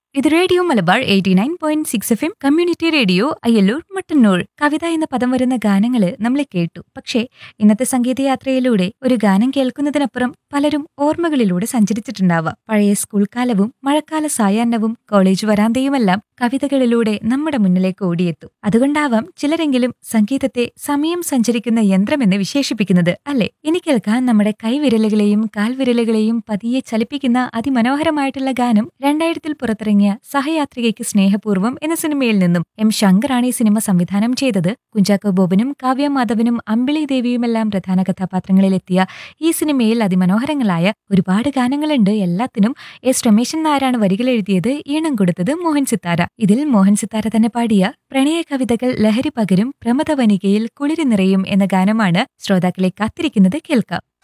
ഇത് radio Malabar eighty nine point six F M community radio Ayyalloor Mattannur കവിത എന്ന പദം വരുന്ന ഗാനങ്ങള് നമ്മൾ കേട്ടു പക്ഷേ ഇന്നത്തെ സംഗീതയാത്രയിലൂടെ ഒരു ഗാനം കേൾക്കുന്നതിനപ്പുറം പലരും ഓർമ്മകളിലൂടെ സഞ്ചരിച്ചിട്ടുണ്ടാവാം പഴയ സ്കൂൾ കാലവും മഴക്കാല സായാഹ്നവും കോളേജ് വരാന്തയുമെല്ലാം കവിതകളിലൂടെ നമ്മുടെ മുന്നിലേക്ക് ഓടിയെത്തും അതുകൊണ്ടാവാം ചിലരെങ്കിലും സംഗീതത്തെ സമയം സഞ്ചരിക്കുന്ന യന്ത്രമെന്ന് വിശേഷിപ്പിക്കുന്നത് അല്ലെ ഇനി കേൾക്കാൻ നമ്മുടെ കൈവിരലുകളെയും കാൽവിരലുകളെയും പതിയെ ചലിപ്പിക്കുന്ന അതിമനോഹരമായിട്ടുള്ള ഗാനം രണ്ടായിരത്തിൽ പുറത്തിറങ്ങിയ സഹയാത്രികയ്ക്ക് സ്നേഹപൂർവ്വം എന്ന സിനിമയിൽ നിന്നും എം ശങ്കറാണ് ഈ സിനിമ സംവിധാനം ചെയ്തത് കുഞ്ചാക്കോ ബോബനും കാവ്യ മാധവനും അമ്പിളി ദേവിയുമെല്ലാം പ്രധാന കഥാപാത്രങ്ങളിലെത്തിയ ഈ സിനിമയിൽ അതിമനോഹരങ്ങളായ ഒരുപാട് ഗാനങ്ങളുണ്ട് എല്ലാത്തിനും എസ് രമേശൻ നായരാണ് വരികൾ എഴുതിയത് ഈണം കൊടുത്തത് മോഹൻ സിത്താര ഇതിൽ മോഹൻ സിത്താര തന്നെ പാടിയ പ്രണയ കവിതകൾ ലഹരി പകരും പ്രമദവനികയിൽ കുളിരി നിറയും എന്ന ഗാനമാണ് ശ്രോതാക്കളെ കാത്തിരിക്കുന്നത് കേൾക്കാം